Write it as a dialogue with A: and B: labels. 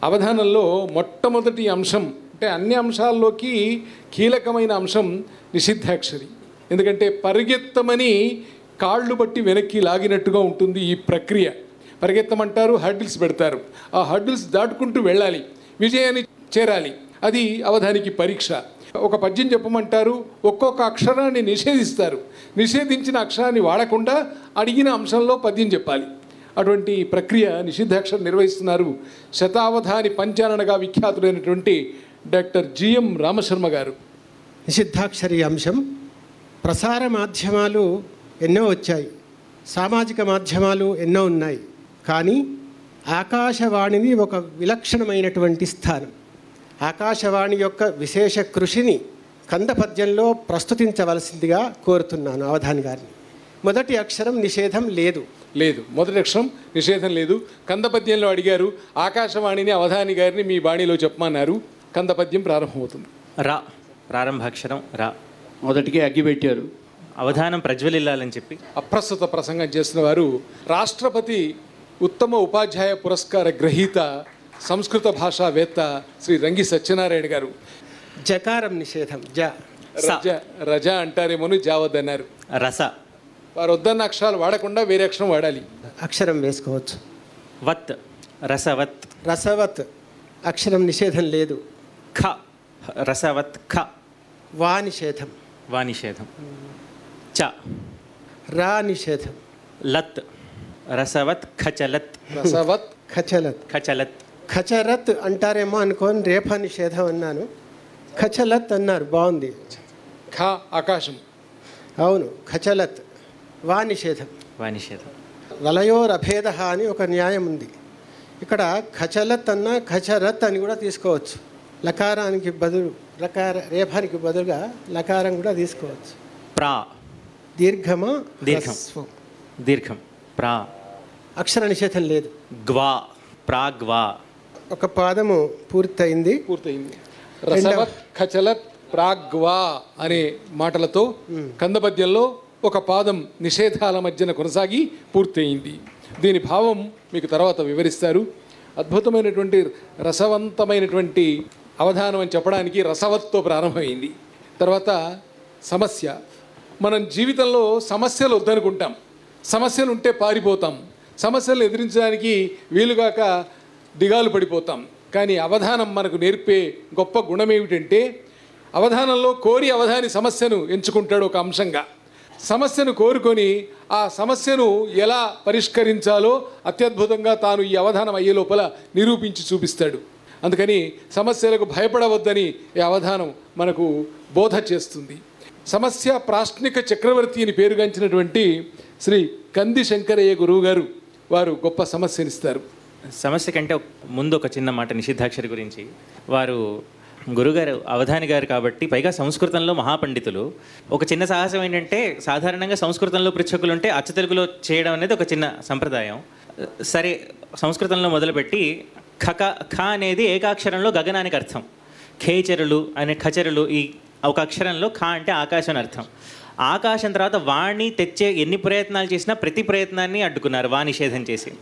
A: అవధానంలో మొట్టమొదటి అంశం అంటే అన్ని అంశాల్లోకి కీలకమైన అంశం నిషిద్ధాక్షరి ఎందుకంటే పరిగెత్తమని కాళ్ళు బట్టి వెనక్కి లాగినట్టుగా ఉంటుంది ఈ ప్రక్రియ పరిగెత్తమంటారు హర్డిల్స్ పెడతారు ఆ హర్డిల్స్ దాటుకుంటూ వెళ్ళాలి విజయాన్ని చేరాలి అది అవధానికి పరీక్ష ఒక పద్యం చెప్పమంటారు ఒక్కొక్క అక్షరాన్ని నిషేధిస్తారు నిషేధించిన అక్షరాన్ని వాడకుండా అడిగిన అంశంలో పద్యం చెప్పాలి అటువంటి ప్రక్రియ నిషిద్ధాక్షరం నిర్వహిస్తున్నారు శతావధాని పంచాననగా విఖ్యాతులైనటువంటి డాక్టర్ జిఎం రామశర్మ గారు
B: నిషిద్ధాక్షరి అంశం ప్రసార మాధ్యమాలు ఎన్నో వచ్చాయి సామాజిక మాధ్యమాలు ఎన్నో ఉన్నాయి కానీ ఆకాశవాణిని ఒక విలక్షణమైనటువంటి స్థానం ఆకాశవాణి యొక్క విశేష కృషిని కంద పద్యంలో ప్రస్తుతించవలసిందిగా కోరుతున్నాను అవధాని గారిని మొదటి అక్షరం నిషేధం లేదు
A: లేదు మొదటి అక్షరం నిషేధం లేదు కందపద్యంలో అడిగారు ఆకాశవాణిని అవధాని గారిని మీ బాణీలో చెప్పమన్నారు కందపద్యం ప్రారంభమవుతుంది
C: రా ప్రారంభాక్షరం రా
D: మొదటికి అగ్గి పెట్టారు
C: అవధానం ప్రజ్వలిల్లాలని చెప్పి
A: అప్రస్తుత ప్రసంగం చేసిన వారు రాష్ట్రపతి ఉత్తమ ఉపాధ్యాయ పురస్కార గ్రహీత సంస్కృత భాషావేత్త శ్రీ రంగి సత్యనారాయణ గారు
B: జకారం నిషేధం జ
C: స
A: రజ రజ అంటారేమోని జావద్దన్నారు
C: రస
A: వారు వద్దన్న అక్షరాలు వాడకుండా వేరే అక్షరం వాడాలి
B: అక్షరం వేసుకోవచ్చు
C: వత్ రసవత్
B: రసవత్ అక్షరం నిషేధం లేదు
C: ఖ రసవత్ ఖ
B: వా నిషేధం
C: వా నిషేధం చ
B: రా నిషేధం
C: లత్ రసవత్ ఖచలత్
A: రసవత్
B: ఖచలత్
C: ఖచలత్
B: ఖచరత్ అంటారేమో అనుకోని రేఫ నిషేధం అన్నాను ఖచలత్ అన్నారు బాగుంది
A: ఖ ఆకాశం
B: అవును ఖచలత్ వా నిషేధం
C: వా నిషేధం
B: వలయోరభేద అని ఒక న్యాయం ఉంది ఇక్కడ ఖచలత్ అన్న ఖచరత్ అని కూడా తీసుకోవచ్చు లకారానికి బదులు లకార రేఫానికి బదులుగా లకారం కూడా తీసుకోవచ్చు
C: ప్రా
B: దీర్ఘమా
C: దీర్ఘం.
B: హ్రస్వం.
C: దీర్ఘం ప్రా
B: అక్షర నిషేధం లేదు
C: గ్వా ప్రాగ్వా
B: ఒక పాదము పూర్తయింది
A: పూర్తయింది రసవత్ ఖచలత్ ప్రాగ్వా అనే మాటలతో కందపద్యంలో ఒక పాదం నిషేధాల మధ్యన కొనసాగి పూర్తయింది దీని భావం మీకు తర్వాత వివరిస్తారు అద్భుతమైనటువంటి రసవంతమైనటువంటి అవధానం అని చెప్పడానికి రసవత్తో ప్రారంభమైంది తర్వాత సమస్య మనం జీవితంలో సమస్యలు వద్దనుకుంటాం సమస్యలు ఉంటే పారిపోతాం సమస్యలు ఎదిరించడానికి వీలుగాక దిగాలు పడిపోతాం కానీ అవధానం మనకు నేర్పే గొప్ప గుణం ఏమిటంటే అవధానంలో కోరి అవధాని సమస్యను ఎంచుకుంటాడు ఒక అంశంగా సమస్యను కోరుకొని ఆ సమస్యను ఎలా పరిష్కరించాలో అత్యద్భుతంగా తాను ఈ అవధానం అయ్యే లోపల నిరూపించి చూపిస్తాడు అందుకని సమస్యలకు భయపడవద్దని ఈ అవధానం మనకు బోధ చేస్తుంది సమస్య ప్రాశ్నిక చక్రవర్తి అని పేరుగాంచినటువంటి శ్రీ కంది శంకరయ్య గురువు గారు వారు గొప్ప సమస్యనిస్తారు
C: సమస్య కంటే ఒక- ముందు ఒక చిన్న మాట నిషిద్ధాక్షరి గురించి వారు గురుగారు అవధాని గారు కాబట్టి పైగా సంస్కృతంలో మహాపండితులు ఒక చిన్న సాహసం ఏంటంటే సాధారణంగా సంస్కృతంలో పృచ్ఛకులు ఉంటే అచ్చ తెలుగులో చేయడం అనేది ఒక చిన్న సంప్రదాయం సరే సంస్కృతంలో మొదలుపెట్టి ఖక ఖ అనేది ఏకాక్షరంలో గగనానికి అర్థం ఖేచరులు అనే ఖచరులు ఈ ఒక అక్షరంలో ఖ అంటే ఆకాశం అని అర్థం ఆకాశం తర్వాత వాణ్ణి తెచ్చే ఎన్ని ప్రయత్నాలు చేసినా ప్రతి ప్రయత్నాన్ని అడ్డుకున్నారు వా నిషేధం చేసి